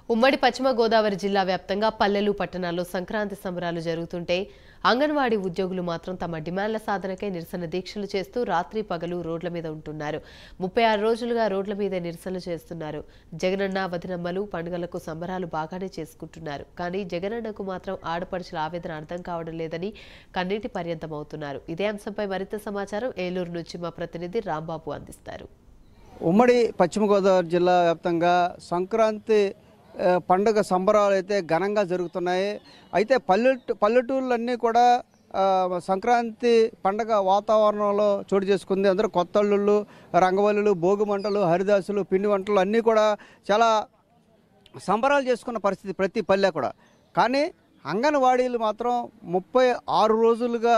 ఉమ్మడి పశ్చిమ గోదావరి జిల్లా వ్యాప్తంగా పల్లెలు పట్టణాల్లో సంక్రాంతి సంబరాలు జరుగుతుంటే అంగన్వాడీ ఉద్యోగులు మాత్రం తమ డిమాండ్ల సాధనకై నిరసన దీక్షలు చేస్తూ రాత్రి పగలు రోడ్ల మీద ఉంటున్నారు ముప్పై ఆరు రోజులుగా రోడ్ల మీదే నిరసనలు చేస్తున్నారు జగనన్న వదినమ్మలు పండుగలకు సంబరాలు బాగానే చేసుకుంటున్నారు కానీ జగనన్నకు మాత్రం ఆడపడుచుల ఆవేదన అర్థం కావడం లేదని కన్నీటి పర్యంతమవుతున్నారు ఇదే అంశంపై మరింత సమాచారం ఏలూరు నుంచి మా ప్రతినిధి రాంబాబు అందిస్తారు ఉమ్మడి పశ్చిమ గోదావరి జిల్లా వ్యాప్తంగా సంక్రాంతి ఆ, పండుగ సంబరాలు అయితే ఘనంగా జరుగుతున్నాయి అయితే పల్లెటూ పల్లెటూర్లన్నీ కూడా ఆ, సంక్రాంతి పండగ వాతావరణంలో చోటు చేసుకుంది అందరూ కొత్త అల్లుళ్ళు రంగవల్లులు భోగి మంటలు హరిదాసులు పిండి వంటలు అన్నీ కూడా చాలా సంబరాలు చేసుకున్న పరిస్థితి ప్రతి పల్లె కూడా కానీ అంగన్వాడీలు మాత్రం ముప్పై ఆరు రోజులుగా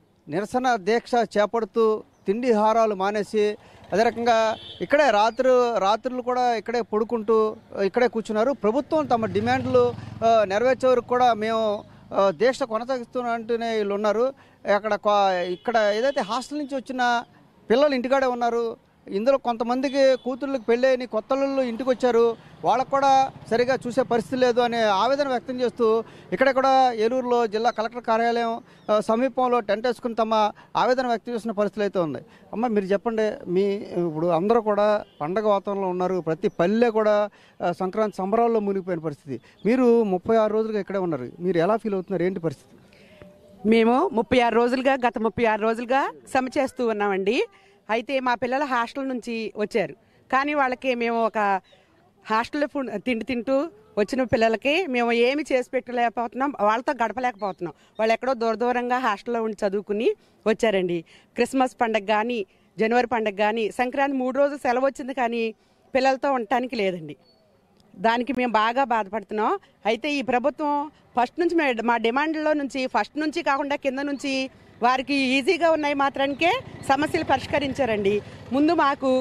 నిరసన దీక్ష చేపడుతూ తిండి హారాలు మానేసి అదే రకంగా ఇక్కడే రాత్రి రాత్రులు కూడా ఇక్కడే పడుకుంటూ ఇక్కడే కూర్చున్నారు ప్రభుత్వం తమ డిమాండ్లు ఆ, నెరవేర్చే వరకు కూడా మేము ఆ, దీక్ష కొనసాగిస్తున్నట్టునే వీళ్ళు ఉన్నారు అక్కడ కొ- ఇక్కడ ఏదైతే హాస్టల్ నుంచి వచ్చిన పిల్లలు ఇంటికాడే ఉన్నారు ఇందులో కొంతమందికి కూతుర్లకు పెళ్ళైన కొత్తలు ఇంటికి వచ్చారు వాళ్ళకు కూడా సరిగా చూసే పరిస్థితి లేదు అనే ఆవేదన వ్యక్తం చేస్తూ ఇక్కడ కూడా ఏలూరులో జిల్లా కలెక్టర్ కార్యాలయం ఆ, సమీపంలో టెంట్ వేసుకుని తమ ఆవేదన వ్యక్తం చేసిన పరిస్థితులు అయితే ఉంది అమ్మ మీరు చెప్పండి మీ ఇప్పుడు అందరూ కూడా పండగ వాతావరణంలో ఉన్నారు ప్రతి పల్లె కూడా ఆ, సంక్రాంతి సంబరాల్లో మునిగిపోయిన పరిస్థితి మీరు ముప్పై ఆరు రోజులుగా ఇక్కడే ఉన్నారు మీరు ఎలా ఫీల్ అవుతున్నారు ఏంటి పరిస్థితి మేము ముప్పై ఆరు రోజులుగా గత ముప్పై ఆరు రోజులుగా సమ చేస్తూ ఉన్నామండి అయితే మా పిల్లల హాస్టల్ నుంచి వచ్చారు కానీ వాళ్ళకి మేము ఒక హాస్టల్లో ఫుడ్ తిండి తింటూ వచ్చిన పిల్లలకి మేము ఏమి చేసి పెట్టలేకపోతున్నాం వాళ్ళతో గడపలేకపోతున్నాం వాళ్ళు ఎక్కడో దూర దూరంగా హాస్టల్లో ఉండి చదువుకుని వచ్చారండి క్రిస్మస్ పండగ కానీ జనవరి పండగ కానీ సంక్రాంతి మూడు రోజులు సెలవు వచ్చింది కానీ పిల్లలతో ఉండటానికి లేదండి దానికి మేము బాగా బాధపడుతున్నాం అయితే ఈ ప్రభుత్వం ఫస్ట్ నుంచి మే- మా డిమాండ్లో నుంచి ఫస్ట్ నుంచి కాకుండా కింద నుంచి వారికి ఈజీగా ఉన్నాయి మాత్రానికే సమస్యలు పరిష్కరించారండి ముందు మాకు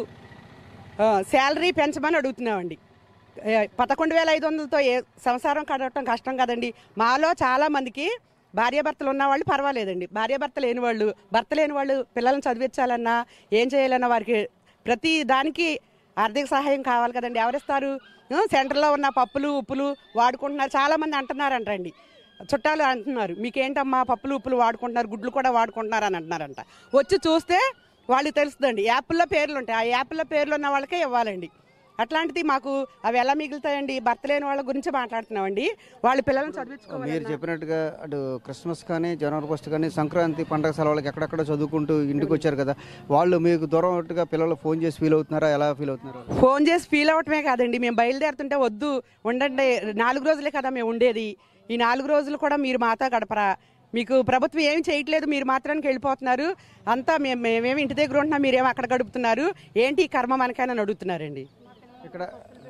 ఆ, శాలరీ పెంచమని అడుగుతున్నామండి ఏ, పదకొండు వేల ఐదు వందలతో ఏ సంసారం కడగటం కష్టం కదండి మాలో చాలా మందికి భార్యాభర్తలు ఉన్న వాళ్ళు పర్వాలేదండి భార్యాభర్త లేని వాళ్ళు భర్త లేని వాళ్ళు పిల్లల్ని చదివించాలన్నా ఏం చేయాలన్నా వారికి ప్రతి దానికి ఆర్థిక సహాయం కావాలి కదండి ఎవరిస్తారు ఆ, సెంటర్లో ఉన్న పప్పులు ఉప్పులు వాడుకుంటున్నారు చాలా మంది అంటున్నారంటండి చుట్టాలు అంటున్నారు మీకేంటమ్మా పప్పులు ఉప్పులు వాడుకుంటున్నారు గుడ్లు కూడా వాడుకుంటున్నారు అని అంటున్నారంట వచ్చి చూస్తే వాళ్ళకి తెలుస్తుందండి యాప్ల్లో పేర్లు ఉంటాయి ఆ యాప్ల్లో పేర్లు ఉన్న వాళ్ళకే ఇవ్వాలండి అట్లాంటిది మాకు అవి ఎలా మిగులుతాయండి భర్త లేని వాళ్ళ గురించి మాట్లాడుతున్నామండి వాళ్ళ పిల్లల్ని చదివించుకోవాలి మీరు చెప్పినట్టుగా అటు క్రిస్మస్ కానీ జనవరి ఫస్ట్ కానీ సంక్రాంతి పండగ సెలవులకి ఎక్కడెక్కడ చదువుకుంటూ ఇంటికి వచ్చారు కదా వాళ్ళు మీకు దూరం అట్టుగా పిల్లలు ఫోన్ చేసి ఫీల్ అవుతున్నారా ఎలా ఫీల్ అవుతున్నారు ఫోన్ చేసి ఫీల్ అవటమే కాదండి మేము బయలుదేరుతుంటే వద్దు ఉండండి నాలుగు రోజులే కదా మేము ఉండేది ఈ నాలుగు రోజులు కూడా మీరు మాతో గడపరా మీకు ప్రభుత్వం ఏమి చేయట్లేదు మీరు మాత్రానికి వెళ్ళిపోతున్నారు అంతా మేము మేమేమి ఇంటి దగ్గర ఉంటున్నాం మీరేమో అక్కడ గడుపుతున్నారు ఏంటి ఈ కర్మ మనకైనా అడుగుతున్నారండి ఇక్కడ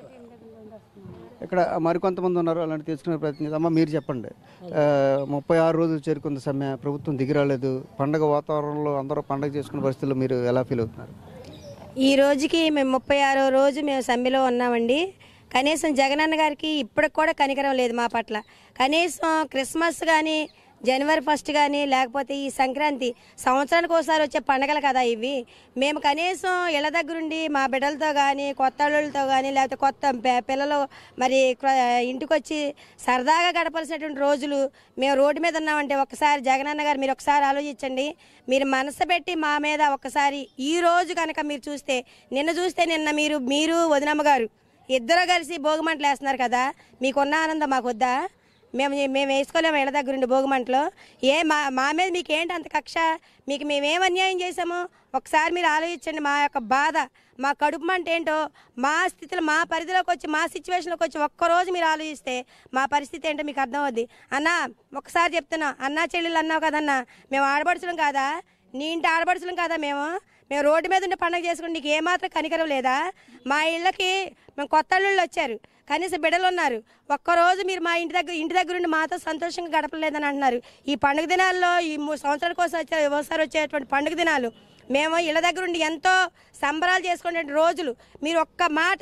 ఇక్కడ మరికొంతమంది ఉన్నారు అలాంటి తెలుసుకునే ప్రయత్నం చేద్దాం. అమ్మ మీరు చెప్పండి ఆ, ముప్పై ఆరు రోజులు చేరుకున్న సమ్మె ప్రభుత్వం దిగిరాలేదు పండగ వాతావరణంలో అందరూ పండగ చేసుకునే పరిస్థితుల్లో మీరు ఎలా ఫీల్ అవుతున్నారు ఈ రోజుకి మేము ముప్పై ఆరో రోజు మేము సమ్మెలో ఉన్నామండి కనీసం జగనన్న గారికి ఇప్పటికి కూడా కనికరం లేదు మా పట్ల కనీసం క్రిస్మస్ కానీ జనవరి ఫస్ట్ కానీ లేకపోతే ఈ సంక్రాంతి సంవత్సరానికి ఒకసారి వచ్చే పండగలు కదా ఇవి మేము కనీసం ఇళ్ళ దగ్గరుండి మా బిడ్డలతో కానీ కొత్త అల్లుళ్ళతో కానీ లేకపోతే కొత్త పి- పిల్లలు మరి క్ర- ఇంటికి వచ్చి సరదాగా గడపాల్సినటువంటి రోజులు మేము రోడ్డు మీద ఉన్నామంటే ఒక్కసారి జగనన్న గారు మీరు ఒకసారి ఆలోచించండి మీరు మనసు పెట్టి మా మీద ఒక్కసారి ఈ రోజు కనుక మీరు చూస్తే నిన్న చూస్తే నిన్న మీరు మీరు వదినమ్మ గారు ఇద్దరు కలిసి భోగిమంటలు వేస్తున్నారు కదా మీకున్న ఆనందం మాకు వద్దా మేము మేము వేసుకోలేము ఇళ్ళ దగ్గరుండి భోగిమంటలు ఏ మా మా మీద మీకు ఏంటి అంత కక్ష మీకు మేమేం అన్యాయం చేసాము ఒకసారి మీరు ఆలోచించండి మా యొక్క బాధ మా కడుపు మంట ఏంటో మా స్థితిలో మా పరిధిలోకి వచ్చి మా సిచ్యువేషన్లోకి వచ్చి ఒక్కరోజు మీరు ఆలోచిస్తే మా పరిస్థితి ఏంటో మీకు అర్థం అవుద్ది అన్న ఒకసారి చెప్తున్నా అన్నా చెల్లెలు అన్నావు కదన్నా మేము ఆడపడుచులం కాదా నీ ఇంటి ఆడపడుచులం కాదా మేము మేము రోడ్డు మీద ఉండే పండుగ చేసుకుని నీకు ఏమాత్రం కనికరం లేదా మా ఇళ్ళకి మేము కొత్త అల్లుళ్ళు వచ్చారు కనీసం బిడ్డలు ఉన్నారు ఒక్కరోజు మీరు మా ఇంటి దగ్గర ఇంటి దగ్గర ఉండి మాతో సంతోషంగా గడపలేదని అంటున్నారు ఈ పండుగ దినాల్లో ఈ మూడు సంవత్సరాల కోసం వచ్చే ఒకసారి వచ్చేటువంటి పండుగ దినాలు మేము ఇళ్ళ దగ్గర ఉండి ఎంతో సంబరాలు చేసుకునే రోజులు మీరు ఒక్క మాట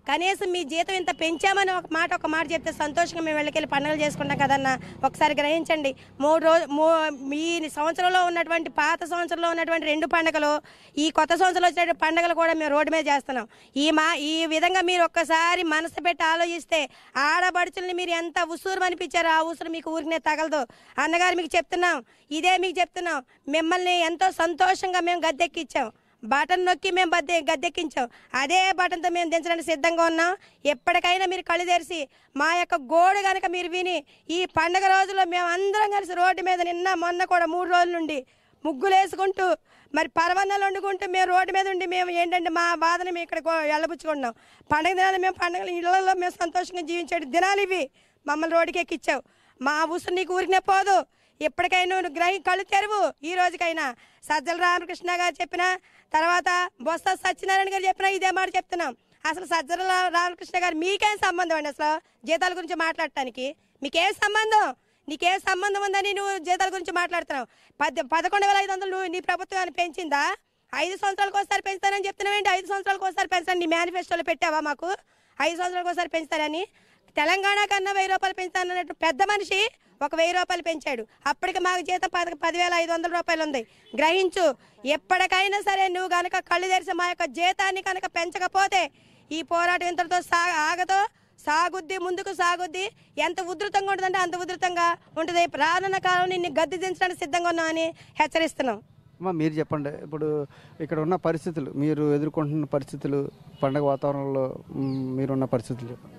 కనీసం మీ జీతం ఇంత పెంచామని ఒక మాట ఒక మాట చెప్తే సంతోషంగా మేము వెళ్ళకెళ్ళి పండుగలు చేసుకుంటాం కదన్న ఒకసారి గ్రహించండి మూడు రోజు మూ ఈ సంవత్సరంలో ఉన్నటువంటి పాత సంవత్సరంలో ఉన్నటువంటి రెండు పండుగలు ఈ కొత్త సంవత్సరంలో వచ్చినటువంటి పండుగలు కూడా మేము రోడ్డు మీద చేస్తున్నాం ఈ మా ఈ విధంగా మీరు ఒక్కసారి మనసు పెట్టి ఆలోచిస్తే ఆడబడుచుల్ని మీరు ఎంత ఉసూరు అనిపించారో ఆ ఉసురు మీకు ఊరికనే తగలదు అన్నగారు మీకు చెప్తున్నాం ఇదే మీకు చెప్తున్నాం మిమ్మల్ని ఎంతో సంతోషంగా మేము గద్దెక్కిచ్చాం బటన్ నొక్కి మేము బద్దె గద్దెక్కించాం అదే బటన్తో మేము దించడానికి సిద్ధంగా ఉన్నాం ఎప్పటికైనా మీరు కళ్ళు తెరిచి మా యొక్క గోడు కనుక మీరు విని ఈ పండగ రోజుల్లో మేము అందరం కలిసి రోడ్డు మీద నిన్న మొన్న కూడా మూడు రోజుల నుండి ముగ్గులు వేసుకుంటూ మరి పరవన్నలు వండుకుంటూ మేము రోడ్డు మీద ఉండి మేము ఏంటంటే మా బాధని మేము ఇక్కడ గో- వెళ్ళబుచ్చుకుంటున్నాం పండగ దినాలు మేము పండగలు ఇళ్లలో మేము సంతోషంగా జీవించే దినాలు ఇవి మమ్మల్ని రోడ్డుకి ఎక్కించావు మా ఉసురు నీకు ఊరికనే పోదు ఎప్పటికైనా నువ్వు గ్రహి కళ్ళు తెరువు ఈ రోజుకైనా సజ్జల రామకృష్ణ గారు చెప్పిన తర్వాత బొత్స సత్యనారాయణ గారు చెప్పినా ఇదే మాట చెప్తున్నాం అసలు సజ్జల రా- రామకృష్ణ గారు మీకేం సంబంధం అండి అసలు జీతాల గురించి మాట్లాడటానికి మీకేం సంబంధం నీకేం సంబంధం ఉందని నువ్వు జీతాల గురించి మాట్లాడుతున్నావు పది పదకొండు వేల ఐదు వందలు నువ్వు నీ ప్రభుత్వం అని పెంచిందా ఐదు సంవత్సరాలకు ఒకసారి పెంచుతానని చెప్తున్నావేంటి ఐదు సంవత్సరాలకు ఒకసారి పెంచుతాను నీ మేనిఫెస్టోలో పెట్టావా మాకు ఐదు సంవత్సరాలకు ఒకసారి పెంచుతారని తెలంగాణ కన్నా వెయ్యి రూపాయలు పెంచుతానన్నట్టు పెద్ద మనిషి ఒక వెయ్యి రూపాయలు పెంచాడు అప్పటికి మాకు జీతం పద పదివేల ఐదు వందల రూపాయలు ఉంది గ్రహించు ఎప్పటికైనా సరే నువ్వు కనుక కళ్ళు తెరిచి మా యొక్క జీతాన్ని కనుక పెంచకపోతే ఈ పోరాటం ఇంతటితో సా ఆగదో సాగుద్ది ముందుకు సాగుద్ది ఎంత ఉధృతంగా ఉంటుందంటే అంత ఉధృతంగా ఉంటుంది రానున్న కాలం నిన్ను గద్దె దించడానికి సిద్ధంగా ఉన్నామని హెచ్చరిస్తున్నాం అమ్మా మీరు చెప్పండి ఇప్పుడు ఇక్కడ ఉన్న పరిస్థితులు మీరు ఎదుర్కొంటున్న పరిస్థితులు పండగ వాతావరణంలో మ్, మీరున్న పరిస్థితులు చెప్పండి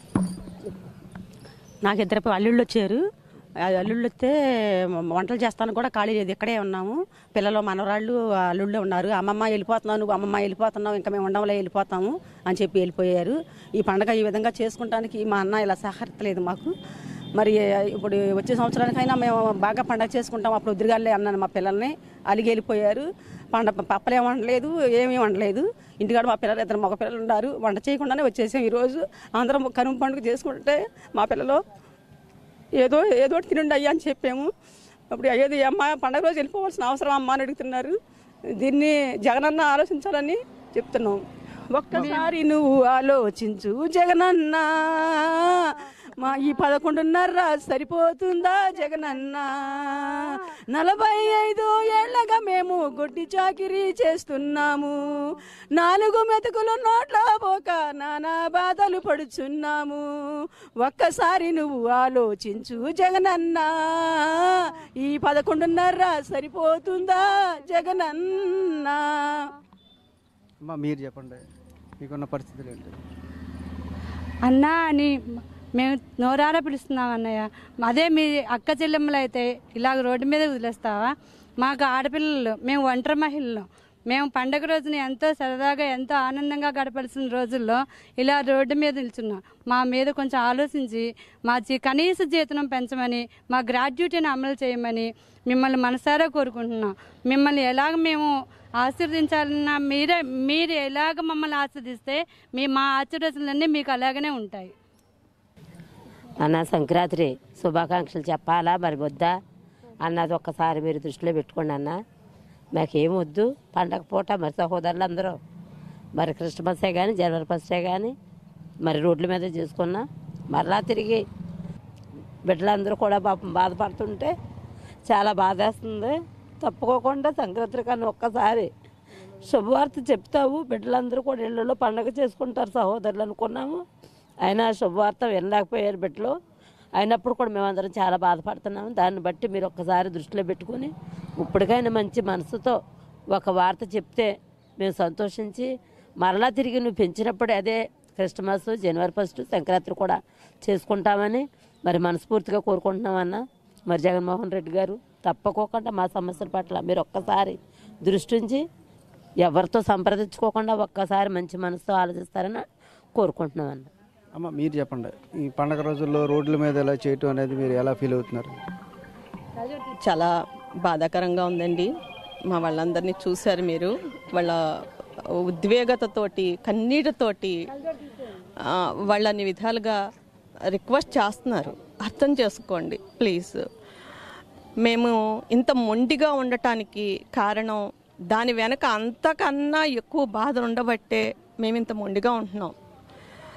నాకు ఇద్దరు అల్లుళ్ళు వచ్చారు ఆ అల్లుళ్ళు వస్తే వంటలు చేస్తాను కూడా ఖాళీ లేదు ఇక్కడే ఉన్నాము పిల్లలు మనవరాళ్ళు అల్లుళ్ళు ఉన్నారు అమ్మమ్మ వెళ్ళిపోతున్నావు నువ్వు అమ్మమ్మ వెళ్ళిపోతున్నావు ఇంకా మేము ఉండవలే వెళ్ళిపోతాము అని చెప్పి వెళ్ళిపోయారు ఈ పండగ ఈ విధంగా చేసుకుంటానికి మా అన్న ఇలా సహకరించలేదు మాకు మరి ఇప్పుడు వచ్చే సంవత్సరానికైనా మేము బాగా పండగ చేసుకుంటాం అప్పుడు ఉద్రిగాలే అన్నాను మా పిల్లల్ని అలిగి వెళ్ళిపోయారు పండ పప్పలేం వండలేదు ఏమీ వండలేదు ఇంటికాడ మా పిల్లలు ఇద్దరు మగ పిల్లలు ఉన్నారు వంట చేయకుండానే వచ్చేసాం ఈరోజు అందరం కనుమ పండుగ చేసుకుంటే మా పిల్లలు ఏదో ఏదో ఒకటి తినండి అయ్యా అని చెప్పాము అప్పుడు అయ్యేది అమ్మ పండగ రోజు వెళ్ళిపోవాల్సిన అవసరం అమ్మ అని అడుగుతున్నారు దీన్ని జగనన్న ఆలోచించాలని చెప్తున్నాం ఒక్కసారి నువ్వు ఆలోచించు జగనన్న మా ఈ పదకొండున్నర సరిపోతుందా జగనన్న నలభై ఐదు ఏళ్లగా మేము గొడ్డి చాకిరీ చేస్తున్నాము నాలుగు మెతుకులు నోట్ల పోక నానా బాధలు పడుచున్నాము ఒక్కసారి నువ్వు ఆలోచించు జగనన్న ఈ పదకొండున్నర సరిపోతుందా జగనన్న అమ్మా మీరు చెప్పండి మీకున్న పరిస్థితులు ఏంటి అన్నా అని మేము నోరారా పిలుస్తున్నాం అన్నయ్య అదే మీ అక్క చెల్లెమ్మలు అయితే ఇలాగ రోడ్డు మీద వదిలేస్తావా మాకు ఆడపిల్లలు మేము ఒంటరి మహిళలు మేము పండగ రోజున ఎంతో సరదాగా ఎంతో ఆనందంగా గడపాల్సిన రోజుల్లో ఇలా రోడ్డు మీద నిల్చున్నాం మా మీద కొంచెం ఆలోచించి మా జీ కనీస జీతం పెంచమని మా గ్రాడ్యుయేటీని అమలు చేయమని మిమ్మల్ని మనసారా కోరుకుంటున్నాం మిమ్మల్ని ఎలాగ మేము ఆశీర్వదించాలన్నా మీరే మీరు ఎలాగ మమ్మల్ని ఆస్వాదిస్తే మీ మా ఆశీర్వచనలన్నీ మీకు అలాగనే ఉంటాయి అన్న సంక్రాంతి శుభాకాంక్షలు చెప్పాలా మరి వద్దా అన్నది ఒక్కసారి మీరు దృష్టిలో పెట్టుకోండి అన్న మాకేం వద్దు పండగ పూట మరి సహోదరులు అందరూ మరి క్రిస్మసే కానీ జనవరి ఫస్టే కానీ మరి రోడ్ల మీద చేసుకున్నా మరలా తిరిగి బిడ్డలందరూ కూడా పాపం బాధపడుతుంటే చాలా బాధేస్తుంది తప్పుకోకుండా సంక్రాంతి కన్నా ఒక్కసారి శుభవార్త చెప్తావు బిడ్డలందరూ కూడా ఇళ్ళలో పండగ చేసుకుంటారు సహోదరులు అనుకున్నాము అయినా శుభవార్త వినలేకపోయారు బిడ్డలు అయినప్పుడు కూడా మేమందరం చాలా బాధపడుతున్నాము దాన్ని బట్టి మీరు ఒక్కసారి దృష్టిలో పెట్టుకుని ఇప్పటికైనా మంచి మనసుతో ఒక వార్త చెప్తే మేము సంతోషించి మరలా తిరిగి నువ్వు పెంచినప్పుడు అదే క్రిస్టమస్ జనవరి ఫస్ట్ సంక్రాంతి కూడా చేసుకుంటామని మరి మనస్ఫూర్తిగా కోరుకుంటున్నామన్నా మరి జగన్మోహన్ రెడ్డి గారు తప్పకోకుండా మా సమస్యల పట్ల మీరు ఒక్కసారి దృష్టి ఉంచి ఎవరితో సంప్రదించుకోకుండా ఒక్కసారి మంచి మనసుతో ఆలోచిస్తారని కోరుకుంటున్నామన్నా అమ్మ మీరు చెప్పండి ఈ పండగ రోజుల్లో రోడ్ల మీద ఇలా చేయటం అనేది మీరు ఎలా ఫీల్ అవుతున్నారు చాలా బాధాకరంగా ఉందండి మా వాళ్ళందరినీ చూశారు మీరు వాళ్ళ ఉద్వేగతతోటి కన్నీటితోటి ఆ, వాళ్ళని విధాలుగా రిక్వెస్ట్ చేస్తున్నారు అర్థం చేసుకోండి ప్లీజ్ మేము ఇంత మొండిగా ఉండటానికి కారణం దాని వెనక అంతకన్నా ఎక్కువ బాధ ఉండబట్టే మేము ఇంత మొండిగా ఉంటున్నాం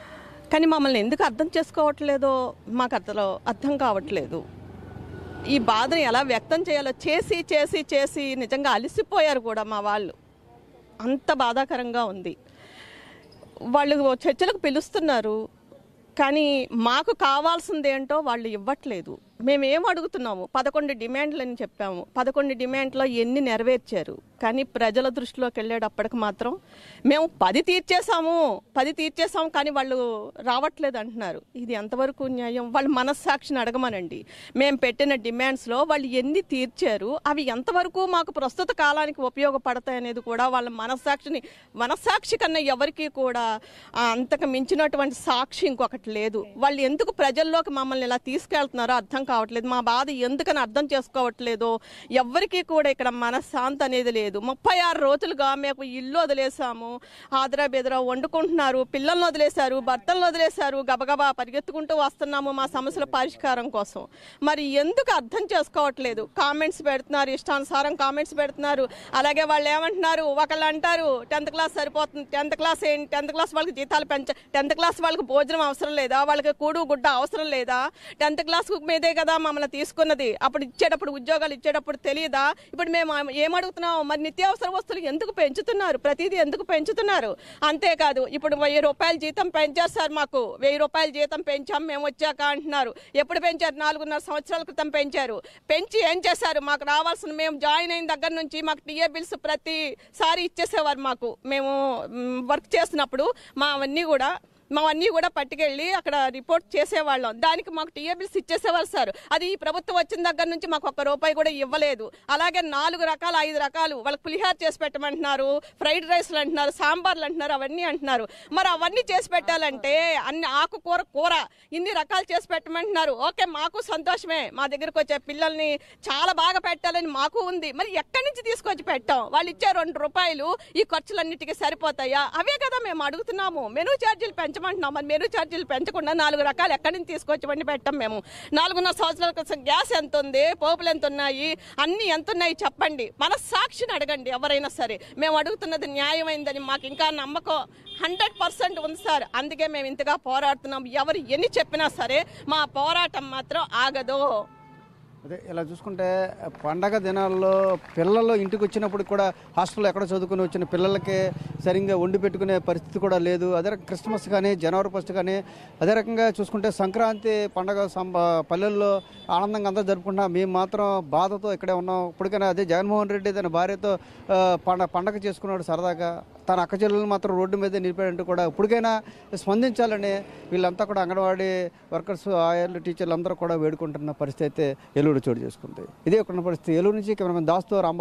కానీ మమ్మల్ని ఎందుకు అర్థం చేసుకోవట్లేదో మాకు అర్థం అర్థం కావట్లేదు ఈ బాధని ఎలా వ్యక్తం చేయాలో చేసి చేసి చేసి నిజంగా అలసిపోయారు కూడా మా వాళ్ళు అంత బాధాకరంగా ఉంది వాళ్ళు చర్చలకు పిలుస్తున్నారు కానీ మాకు కావాల్సింది ఏంటో వాళ్ళు ఇవ్వట్లేదు మేము ఏం అడుగుతున్నాము పదకొండు డిమాండ్లు అని చెప్పాము పదకొండు డిమాండ్లో ఎన్ని నెరవేర్చారు కానీ ప్రజల దృష్టిలోకి వెళ్ళేటప్పటికి మాత్రం మేము పది తీర్చేసాము పది తీర్చేసాము కానీ వాళ్ళు రావట్లేదు అంటున్నారు ఇది ఎంతవరకు న్యాయం వాళ్ళ మనస్సాక్షిని అడగమనండి మేము పెట్టిన డిమాండ్స్లో వాళ్ళు ఎన్ని తీర్చారు అవి ఎంతవరకు మాకు ప్రస్తుత కాలానికి ఉపయోగపడతాయి అనేది కూడా వాళ్ళ మనస్సాక్షిని మనస్సాక్షి కన్నా ఎవరికీ కూడా ఆ, అంతకు మించినటువంటి సాక్షి ఇంకొకటి లేదు వాళ్ళు ఎందుకు ప్రజల్లోకి మమ్మల్ని ఇలా తీసుకెళ్తున్నారో అర్థం కావట్లేదు మా బాధ ఎందుకని అర్థం చేసుకోవట్లేదో ఎవ్వరికీ కూడా ఇక్కడ మనశ్శాంతి అనేది లేదు ముప్పై ఆరు రోజులుగా మేము ఇల్లు వదిలేసాము ఆదరా బెదరా వండుకుంటున్నారు పిల్లల్ని వదిలేశారు భర్తలను వదిలేశారు గబగబా పరిగెత్తుకుంటూ వస్తున్నాము మా సమస్యల పరిష్కారం కోసం మరి ఎందుకు అర్థం చేసుకోవట్లేదు కామెంట్స్ పెడుతున్నారు ఇష్టానుసారం కామెంట్స్ పెడుతున్నారు అలాగే వాళ్ళు ఏమంటున్నారు ఒకళ్ళు అంటారు టెన్త్ క్లాస్ సరిపోతుంది టెన్త్ క్లాస్ ఏంటి టెన్త్ క్లాస్ వాళ్ళకి జీతాలు పెంచ టెన్త్ క్లాస్ వాళ్ళకి భోజనం అవసరం లేదా వాళ్ళకి కూడు గుడ్డ అవసరం లేదా టెన్త్ క్లాస్ మీదే కదా మమ్మల్ని తీసుకున్నది అప్పుడు ఇచ్చేటప్పుడు ఉద్యోగాలు ఇచ్చేటప్పుడు తెలియదా ఇప్పుడు మేము ఏం అడుగుతున్నాం మరి నిత్యావసర వస్తువులు ఎందుకు పెంచుతున్నారు ప్రతిదీ ఎందుకు పెంచుతున్నారు అంతేకాదు ఇప్పుడు వెయ్యి రూపాయల జీతం పెంచారు సార్ మాకు వెయ్యి రూపాయల జీతం పెంచాం మేము వచ్చాక అంటున్నారు ఎప్పుడు పెంచారు నాలుగున్నర సంవత్సరాల క్రితం పెంచారు పెంచి ఏం చేశారు మాకు రావాల్సిన మేము జాయిన్ అయిన దగ్గర నుంచి మాకు టీఏ బిల్స్ ప్రతిసారి ఇచ్చేసేవారు మాకు మేము మ్, వర్క్ చేసినప్పుడు మా అవన్నీ కూడా మావన్నీ కూడా పట్టుకెళ్ళి అక్కడ రిపోర్ట్ చేసేవాళ్ళం దానికి మాకు టీఏ బిల్స్ ఇచ్చేసేవారు సార్ అది ఈ ప్రభుత్వం వచ్చిన దగ్గర నుంచి మాకు ఒక్క రూపాయి కూడా ఇవ్వలేదు అలాగే నాలుగు రకాలు ఐదు రకాలు వాళ్ళకి పులిహార చేసి పెట్టమంటున్నారు ఫ్రైడ్ రైస్లు అంటున్నారు సాంబార్లు అంటున్నారు అవన్నీ అంటున్నారు మరి అవన్నీ చేసి పెట్టాలంటే అన్ని ఆకుకూర కూర ఇన్ని రకాలు చేసి పెట్టమంటున్నారు ఓకే మాకు సంతోషమే మా దగ్గరకు వచ్చే పిల్లల్ని చాలా బాగా పెట్టాలని మాకు ఉంది మరి ఎక్కడి నుంచి తీసుకొచ్చి పెట్టాం వాళ్ళు ఇచ్చే రెండు రూపాయలు ఈ ఖర్చులన్నిటికీ సరిపోతాయా అవే కదా మేము అడుగుతున్నాము మెనూ ఛార్జీలు పెంచమంటున్నాం మరి మెనూ ఛార్జీలు పెంచకుండా నాలుగు రకాలు ఎక్కడి నుంచి తీసుకొచ్చి వండి పెట్టాం మేము నాలుగున్నర సంవత్సరాల క్రితం గ్యాస్ ఎంత ఉంది పోపులు ఎంత ఉన్నాయి అన్ని ఎంత ఉన్నాయి చెప్పండి మన సాక్షిని అడగండి ఎవరైనా సరే మేము అడుగుతున్నది న్యాయమైందని మాకు ఇంకా నమ్మకం హండ్రెడ్ పర్సెంట్ ఉంది సార్ అందుకే మేము ఇంతగా పోరాడుతున్నాం ఎవరు ఎన్ని చెప్పినా సరే మా పోరాటం మాత్రం ఆగదు అదే ఇలా చూసుకుంటే పండగ దినాల్లో పిల్లలు ఇంటికి వచ్చినప్పుడు కూడా హాస్టల్లో ఎక్కడ చదువుకుని వచ్చిన పిల్లలకి సరిగ్గా వండి పెట్టుకునే పరిస్థితి కూడా లేదు అదే రకంగా క్రిస్మస్ కానీ జనవరి ఫస్ట్ కానీ అదే రకంగా చూసుకుంటే సంక్రాంతి పండగ సంబ పల్లెల్లో ఆనందంగా అందరూ జరుపుకుంటున్నాం మేము మాత్రం బాధతో ఇక్కడే ఉన్నాం ఇప్పటికైనా అదే జగన్మోహన్ రెడ్డి తన భార్యతో ఆ, పండ పండగ చేసుకున్నాడు సరదాగా తన అక్క చెల్లెలు మాత్రం రోడ్డు మీద నిలిపాడంటూ కూడా ఇప్పటికైనా స్పందించాలని వీళ్ళంతా కూడా అంగన్వాడీ వర్కర్స్ ఆయర్లు టీచర్లు అందరూ కూడా వేడుకుంటున్న పరిస్థితి అయితే ఏలూరు చోటు చేసుకుంది ఇదే ఒక పరిస్థితి ఏలూరు నుంచి కెమెరామెన్ దాస్తో రాంబాబు